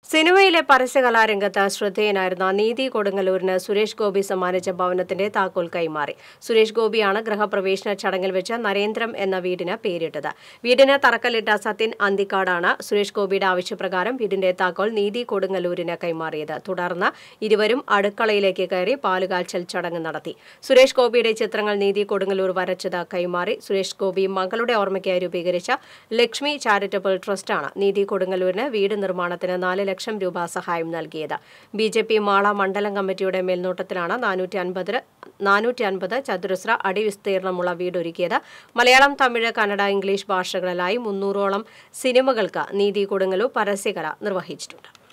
സിനിമയിലെ പരസ്യകലാരംഗത്ത് ശ്രദ്ധേയനായിരുന്ന നീതി കൊടുങ്ങല്ലൂരിന് സുരേഷ് ഗോപി സമ്മാനിച്ച ഭവനത്തിന്റെ താക്കോൽ കൈമാറി സുരേഷ് ഗോപിയാണ് ഗൃഹപ്രവേശന ചടങ്ങിൽ വെച്ച് നരേന്ദ്രം എന്ന വീടിന് പേരിട്ടത് വീടിന് തറക്കല്ലിട്ട സത്യൻ അന്തിക്കാടാണ് സുരേഷ് ഗോപിയുടെ ആവശ്യപ്രകാരം വീടിന്റെ താക്കോൽ നീതി കൊടുങ്ങല്ലൂരിന് കൈമാറിയത് തുടർന്ന് ഇരുവരും അടുക്കളയിലേക്ക് കയറി പാലുകാച്ചൽ ചടങ്ങ് നടത്തി സുരേഷ് ഗോപിയുടെ ചിത്രങ്ങൾ നീതി കൊടുങ്ങല്ലൂർ വരച്ചത് കൈമാറി സുരേഷ് ഗോപി മകളുടെ ഓർമ്മയ്ക്കായി രൂപീകരിച്ച ലക്ഷ്മി ചാരിറ്റബിൾ ട്രസ്റ്റാണ് നീതി കൊടുങ്ങല്ലൂരിന് വീട് നിർമ്മാണത്തിന് നാല് ലക്ഷം രൂപ സഹായം നൽകിയത് ബി ജെ പി മാള മണ്ഡലം കമ്മിറ്റിയുടെ മേൽനോട്ടത്തിലാണ് നാനൂറ്റി അൻപത് നാനൂറ്റി അൻപത് ചതുരശ്ര അടി വിസ്തീർണമുള്ള വീടൊരുക്കിയത് മലയാളം തമിഴ് കന്നഡ ഇംഗ്ലീഷ് ഭാഷകളിലായി മുന്നൂറോളം സിനിമകൾക്ക് നീതി കൊടുങ്ങല്ലൂർ പരസ്യകല നിർവഹിച്ചിട്ടുണ്ട്